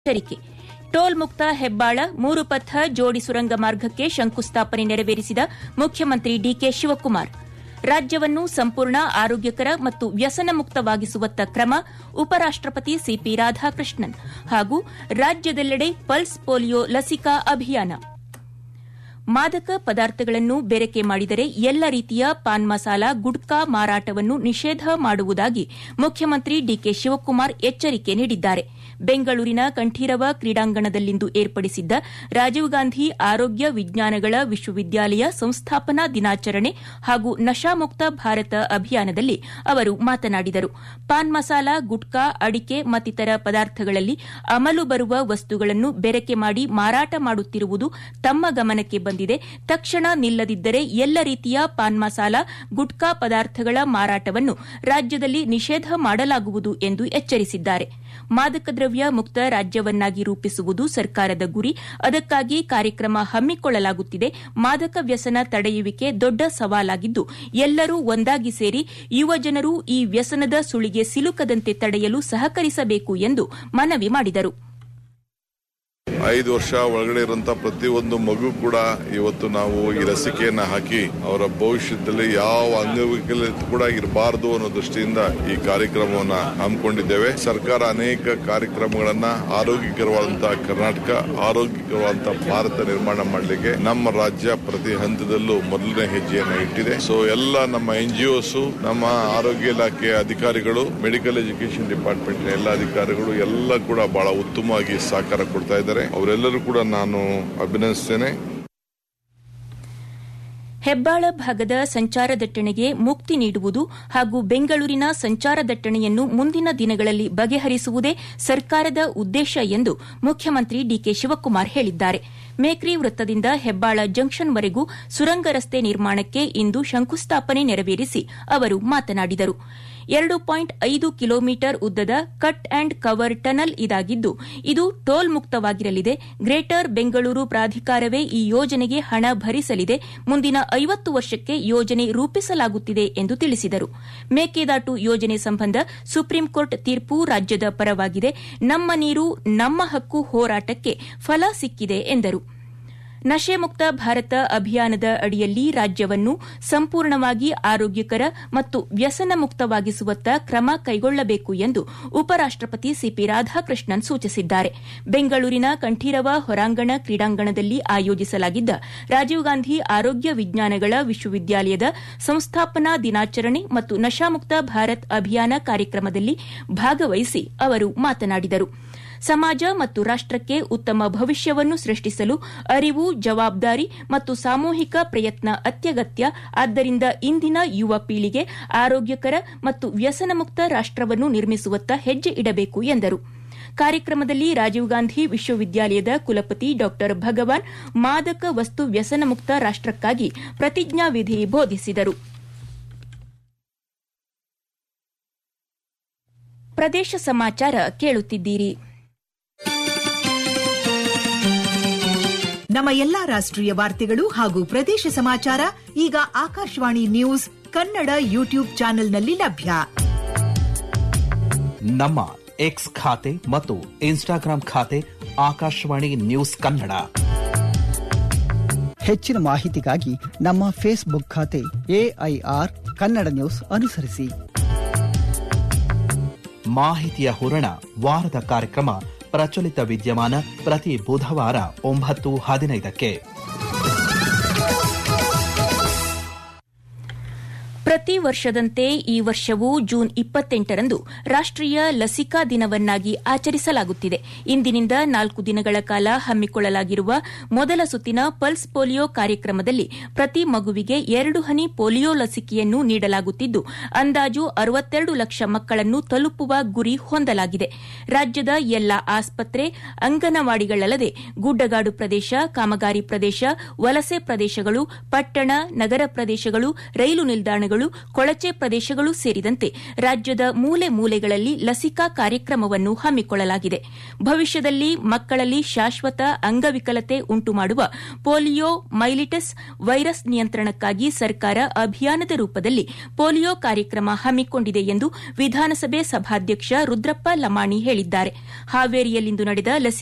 ಎಚ್ಚರಿಕೆ ಟೋಲ್ ಮುಕ್ತ ಹೆಬ್ಬಾಳ ಮೂರು ಪಥ ಜೋಡಿ ಸುರಂಗ ಮಾರ್ಗಕ್ಕೆ ಶಂಕುಸ್ಥಾಪನೆ ನೆರವೇರಿಸಿದ ಮುಖ್ಯಮಂತ್ರಿ ಡಿಕೆ ಶಿವಕುಮಾರ್ ರಾಜ್ಯವನ್ನು ಸಂಪೂರ್ಣ ಆರೋಗ್ಯಕರ ಮತ್ತು ವ್ಯಸನ ಮುಕ್ತವಾಗಿಸುವತ್ತ ಕ್ರಮ ಉಪರಾಷ್ಟಪತಿ ಸಿಪಿ ರಾಧಾಕೃಷ್ಣನ್ ಹಾಗೂ ರಾಜ್ಯದೆಲ್ಲೆಡೆ ಪಲ್ಸ್ ಪೋಲಿಯೋ ಲಸಿಕಾ ಅಭಿಯಾನ ಮಾದಕ ಪದಾರ್ಥಗಳನ್ನು ಬೆರಕೆ ಮಾಡಿದರೆ ಎಲ್ಲ ರೀತಿಯ ಪಾನ್ ಮಸಾಲ ಗುಡ್ಕಾ ಮಾರಾಟವನ್ನು ನಿಷೇಧ ಮಾಡುವುದಾಗಿ ಮುಖ್ಯಮಂತ್ರಿ ಡಿಕೆ ಶಿವಕುಮಾರ್ ಎಚ್ಚರಿಕೆ ನೀಡಿದ್ದಾರೆ ಬೆಂಗಳೂರಿನ ಕಂಠೀರವ ಕ್ರೀಡಾಂಗಣದಲ್ಲಿಂದು ಏರ್ಪಡಿಸಿದ್ದ ರಾಜೀವ್ ಗಾಂಧಿ ಆರೋಗ್ಯ ವಿಜ್ಞಾನಗಳ ವಿಶ್ವವಿದ್ಯಾಲಯ ಸಂಸ್ಥಾಪನಾ ದಿನಾಚರಣೆ ಹಾಗೂ ನಶಾಮುಕ್ತ ಭಾರತ ಅಭಿಯಾನದಲ್ಲಿ ಅವರು ಮಾತನಾಡಿದರು ಪಾನ್ ಮಸಾಲ ಗುಟ್ಕಾ ಅಡಿಕೆ ಮತ್ತಿತರ ಪದಾರ್ಥಗಳಲ್ಲಿ ಅಮಲು ಬರುವ ವಸ್ತುಗಳನ್ನು ಬೆರಕೆ ಮಾಡಿ ಮಾರಾಟ ಮಾಡುತ್ತಿರುವುದು ತಮ್ಮ ಗಮನಕ್ಕೆ ಬಂದಿದೆ ತಕ್ಷಣ ನಿಲ್ಲದಿದ್ದರೆ ಎಲ್ಲ ರೀತಿಯ ಪಾನ್ ಮಸಾಲ ಗುಟ್ಕಾ ಪದಾರ್ಥಗಳ ಮಾರಾಟವನ್ನು ರಾಜ್ಯದಲ್ಲಿ ನಿಷೇಧ ಮಾಡಲಾಗುವುದು ಎಂದು ಎಚ್ಚರಿಸಿದ್ದಾರೆ ಮಾದಕ ದ್ರವ್ಯ ಮುಕ್ತ ರಾಜ್ಯವನ್ನಾಗಿ ರೂಪಿಸುವುದು ಸರ್ಕಾರದ ಗುರಿ ಅದಕ್ಕಾಗಿ ಕಾರ್ಯಕ್ರಮ ಹಮ್ಮಿಕೊಳ್ಳಲಾಗುತ್ತಿದೆ ಮಾದಕ ವ್ಯಸನ ತಡೆಯುವಿಕೆ ದೊಡ್ಡ ಸವಾಲಾಗಿದ್ದು ಎಲ್ಲರೂ ಒಂದಾಗಿ ಸೇರಿ ಯುವಜನರು ಈ ವ್ಯಸನದ ಸುಳಿಗೆ ಸಿಲುಕದಂತೆ ತಡೆಯಲು ಸಹಕರಿಸಬೇಕು ಎಂದು ಮನವಿ ಮಾಡಿದರು ಐದು ವರ್ಷ ಒಳಗಡೆ ಇರುವಂತ ಪ್ರತಿಯೊಂದು ಮಗು ಕೂಡ ಇವತ್ತು ನಾವು ಈ ಲಸಿಕೆಯನ್ನ ಹಾಕಿ ಅವರ ಭವಿಷ್ಯದಲ್ಲಿ ಯಾವ ಅಂಗವಿಕಲತೆ ಕೂಡ ಇರಬಾರದು ಅನ್ನೋ ದೃಷ್ಟಿಯಿಂದ ಈ ಕಾರ್ಯಕ್ರಮವನ್ನ ಹಮ್ಮಿಕೊಂಡಿದ್ದೇವೆ ಸರ್ಕಾರ ಅನೇಕ ಕಾರ್ಯಕ್ರಮಗಳನ್ನ ಆರೋಗ್ಯಕರವಾದಂತಹ ಕರ್ನಾಟಕ ಆರೋಗ್ಯಕರವಾದಂತಹ ಭಾರತ ನಿರ್ಮಾಣ ಮಾಡಲಿಕ್ಕೆ ನಮ್ಮ ರಾಜ್ಯ ಪ್ರತಿ ಹಂತದಲ್ಲೂ ಮೊದಲನೇ ಹೆಜ್ಜೆಯನ್ನ ಇಟ್ಟಿದೆ ಸೊ ಎಲ್ಲ ನಮ್ಮ ಎನ್ ಜಿ ನಮ್ಮ ಆರೋಗ್ಯ ಇಲಾಖೆಯ ಅಧಿಕಾರಿಗಳು ಮೆಡಿಕಲ್ ಎಜುಕೇಶನ್ ಡಿಪಾರ್ಟ್ಮೆಂಟ್ ಎಲ್ಲ ಅಧಿಕಾರಿಗಳು ಎಲ್ಲ ಕೂಡ ಬಹಳ ಉತ್ತಮವಾಗಿ ಸಹಕಾರ ಕೊಡ್ತಾ ಇದ್ದಾರೆ ಅವರೆಲ್ಲರೂ ಕೂಡ ನಾನು ಅಭಿನಂದಿಸ್ತೇನೆ ಹೆಬ್ಬಾಳ ಭಾಗದ ಸಂಚಾರ ದಟ್ಟಣೆಗೆ ಮುಕ್ತಿ ನೀಡುವುದು ಹಾಗೂ ಬೆಂಗಳೂರಿನ ಸಂಚಾರ ದಟ್ಟಣೆಯನ್ನು ಮುಂದಿನ ದಿನಗಳಲ್ಲಿ ಬಗೆಹರಿಸುವುದೇ ಸರ್ಕಾರದ ಉದ್ದೇಶ ಎಂದು ಮುಖ್ಯಮಂತ್ರಿ ಡಿಕೆ ಶಿವಕುಮಾರ್ ಹೇಳಿದ್ದಾರೆ ಮೇಕ್ರಿ ವೃತ್ತದಿಂದ ಹೆಬ್ಬಾಳ ಜಂಕ್ಷನ್ವರೆಗೂ ಸುರಂಗ ರಸ್ತೆ ನಿರ್ಮಾಣಕ್ಕೆ ಇಂದು ಶಂಕುಸ್ಥಾಪನೆ ನೆರವೇರಿಸಿ ಅವರು ಮಾತನಾಡಿದರು ಎರಡು ಪಾಯಿಂಟ್ ಐದು ಕಿಲೋಮೀಟರ್ ಉದ್ದದ ಕಟ್ ಅಂಡ್ ಕವರ್ ಟನಲ್ ಇದಾಗಿದ್ದು ಇದು ಟೋಲ್ ಮುಕ್ತವಾಗಿರಲಿದೆ ಗ್ರೇಟರ್ ಬೆಂಗಳೂರು ಪ್ರಾಧಿಕಾರವೇ ಈ ಯೋಜನೆಗೆ ಹಣ ಭರಿಸಲಿದೆ ಮುಂದಿನ ಐವತ್ತು ವರ್ಷಕ್ಕೆ ಯೋಜನೆ ರೂಪಿಸಲಾಗುತ್ತಿದೆ ಎಂದು ತಿಳಿಸಿದರು ಮೇಕೆದಾಟು ಯೋಜನೆ ಸಂಬಂಧ ಸುಪ್ರೀಂಕೋರ್ಟ್ ತೀರ್ಪು ರಾಜ್ಯದ ಪರವಾಗಿದೆ ನಮ್ಮ ನೀರು ನಮ್ಮ ಹಕ್ಕು ಹೋರಾಟಕ್ಕೆ ಫಲ ಸಿಕ್ಕಿದೆ ಎಂದರು ನಶೆ ಮುಕ್ತ ಭಾರತ ಅಭಿಯಾನದ ಅಡಿಯಲ್ಲಿ ರಾಜ್ಯವನ್ನು ಸಂಪೂರ್ಣವಾಗಿ ಆರೋಗ್ಯಕರ ಮತ್ತು ವ್ಯಸನ ಮುಕ್ತವಾಗಿಸುವತ್ತ ಕ್ರಮ ಕೈಗೊಳ್ಳಬೇಕು ಎಂದು ಉಪರಾಷ್ಟಪತಿ ಸಿಪಿ ರಾಧಾಕೃಷ್ಣನ್ ಸೂಚಿಸಿದ್ದಾರೆ ಬೆಂಗಳೂರಿನ ಕಂಠೀರವ ಹೊರಾಂಗಣ ಕ್ರೀಡಾಂಗಣದಲ್ಲಿ ಆಯೋಜಿಸಲಾಗಿದ್ದ ರಾಜೀವ್ ಗಾಂಧಿ ಆರೋಗ್ಯ ವಿಜ್ಞಾನಗಳ ವಿಶ್ವವಿದ್ಯಾಲಯದ ಸಂಸ್ಥಾಪನಾ ದಿನಾಚರಣೆ ಮತ್ತು ನಶಾಮುಕ್ತ ಭಾರತ್ ಅಭಿಯಾನ ಕಾರ್ಯಕ್ರಮದಲ್ಲಿ ಭಾಗವಹಿಸಿ ಅವರು ಮಾತನಾಡಿದರು ಸಮಾಜ ಮತ್ತು ರಾಷ್ಟಕ್ಕೆ ಉತ್ತಮ ಭವಿಷ್ಯವನ್ನು ಸೃಷ್ಟಿಸಲು ಅರಿವು ಜವಾಬ್ದಾರಿ ಮತ್ತು ಸಾಮೂಹಿಕ ಪ್ರಯತ್ನ ಅತ್ಯಗತ್ಯ ಆದ್ದರಿಂದ ಇಂದಿನ ಯುವ ಪೀಳಿಗೆ ಆರೋಗ್ಯಕರ ಮತ್ತು ವ್ಯಸನಮುಕ್ತ ರಾಷ್ಟವನ್ನು ನಿರ್ಮಿಸುವತ್ತ ಹೆಜ್ಜೆ ಇಡಬೇಕು ಎಂದರು ಕಾರ್ಯಕ್ರಮದಲ್ಲಿ ರಾಜೀವ್ ಗಾಂಧಿ ವಿಶ್ವವಿದ್ಯಾಲಯದ ಕುಲಪತಿ ಡಾ ಭಗವಾನ್ ಮಾದಕ ವಸ್ತು ವ್ಯಸನಮುಕ್ತ ರಾಷ್ಟಕ್ಕಾಗಿ ಪ್ರತಿಜ್ಞಾವಿಧಿ ಬೋಧಿಸಿದರು ಪ್ರದೇಶ ಸಮಾಚಾರ ಕೇಳುತ್ತಿದ್ದೀರಿ ನಮ್ಮ ಎಲ್ಲಾ ರಾಷ್ಟ್ರೀಯ ವಾರ್ತೆಗಳು ಹಾಗೂ ಪ್ರದೇಶ ಸಮಾಚಾರ ಈಗ ಆಕಾಶವಾಣಿ ನ್ಯೂಸ್ ಕನ್ನಡ ಯೂಟ್ಯೂಬ್ ಚಾನೆಲ್ನಲ್ಲಿ ಲಭ್ಯ ನಮ್ಮ ಎಕ್ಸ್ ಖಾತೆ ಮತ್ತು ಇನ್ಸ್ಟಾಗ್ರಾಂ ಖಾತೆ ಆಕಾಶವಾಣಿ ನ್ಯೂಸ್ ಕನ್ನಡ ಹೆಚ್ಚಿನ ಮಾಹಿತಿಗಾಗಿ ನಮ್ಮ ಫೇಸ್ಬುಕ್ ಖಾತೆ ಎಐಆರ್ ಕನ್ನಡ ನ್ಯೂಸ್ ಅನುಸರಿಸಿ ಮಾಹಿತಿಯ ಹೂರಣ ವಾರದ ಕಾರ್ಯಕ್ರಮ ಪ್ರಚಲಿತ ವಿದ್ಯಮಾನ ಪ್ರತಿ ಬುಧವಾರ ಒಂಬತ್ತು ಹದಿನೈದಕ್ಕೆ ಪ್ರತಿ ವರ್ಷದಂತೆ ಈ ವರ್ಷವೂ ಜೂನ್ ಇಪ್ಪತ್ತೆಂಟರಂದು ರಾಷ್ಟೀಯ ಲಸಿಕಾ ದಿನವನ್ನಾಗಿ ಆಚರಿಸಲಾಗುತ್ತಿದೆ ಇಂದಿನಿಂದ ನಾಲ್ಕು ದಿನಗಳ ಕಾಲ ಹಮ್ಮಿಕೊಳ್ಳಲಾಗಿರುವ ಮೊದಲ ಸುತ್ತಿನ ಪಲ್ಸ್ ಪೋಲಿಯೋ ಕಾರ್ಯಕ್ರಮದಲ್ಲಿ ಪ್ರತಿ ಮಗುವಿಗೆ ಎರಡು ಹನಿ ಪೋಲಿಯೋ ಲಸಿಕೆಯನ್ನು ನೀಡಲಾಗುತ್ತಿದ್ದು ಅಂದಾಜು ಅರವತ್ತೆರಡು ಲಕ್ಷ ಮಕ್ಕಳನ್ನು ತಲುಪುವ ಗುರಿ ಹೊಂದಲಾಗಿದೆ ರಾಜ್ಯದ ಎಲ್ಲಾ ಆಸ್ಪತ್ರೆ ಅಂಗನವಾಡಿಗಳಲ್ಲದೆ ಗುಡ್ಡಗಾಡು ಪ್ರದೇಶ ಕಾಮಗಾರಿ ಪ್ರದೇಶ ವಲಸೆ ಪ್ರದೇಶಗಳು ಪಟ್ಟಣ ನಗರ ಪ್ರದೇಶಗಳು ರೈಲು ನಿಲ್ದಾಣಗಳು ಕೊಳಚೆ ಪ್ರದೇಶಗಳು ಸೇರಿದಂತೆ ರಾಜ್ಯದ ಮೂಲೆ ಮೂಲೆಗಳಲ್ಲಿ ಲಸಿಕಾ ಕಾರ್ಯಕ್ರಮವನ್ನು ಹಮ್ಮಿಕೊಳ್ಳಲಾಗಿದೆ ಭವಿಷ್ಯದಲ್ಲಿ ಮಕ್ಕಳಲ್ಲಿ ಶಾಶ್ವತ ಅಂಗವಿಕಲತೆ ಉಂಟುಮಾಡುವ ಪೋಲಿಯೋ ಮೈಲಿಟಸ್ ವೈರಸ್ ನಿಯಂತ್ರಣಕ್ಕಾಗಿ ಸರ್ಕಾರ ಅಭಿಯಾನದ ರೂಪದಲ್ಲಿ ಪೋಲಿಯೋ ಕಾರ್ಯಕ್ರಮ ಹಮ್ಮಿಕೊಂಡಿದೆ ಎಂದು ವಿಧಾನಸಭೆ ಸಭಾಧ್ಯಕ್ಷ ರುದ್ರಪ್ಪ ಲಮಾಣಿ ಹೇಳಿದ್ದಾರೆ ಹಾವೇರಿಯಲ್ಲಿಂದು ನಡೆದ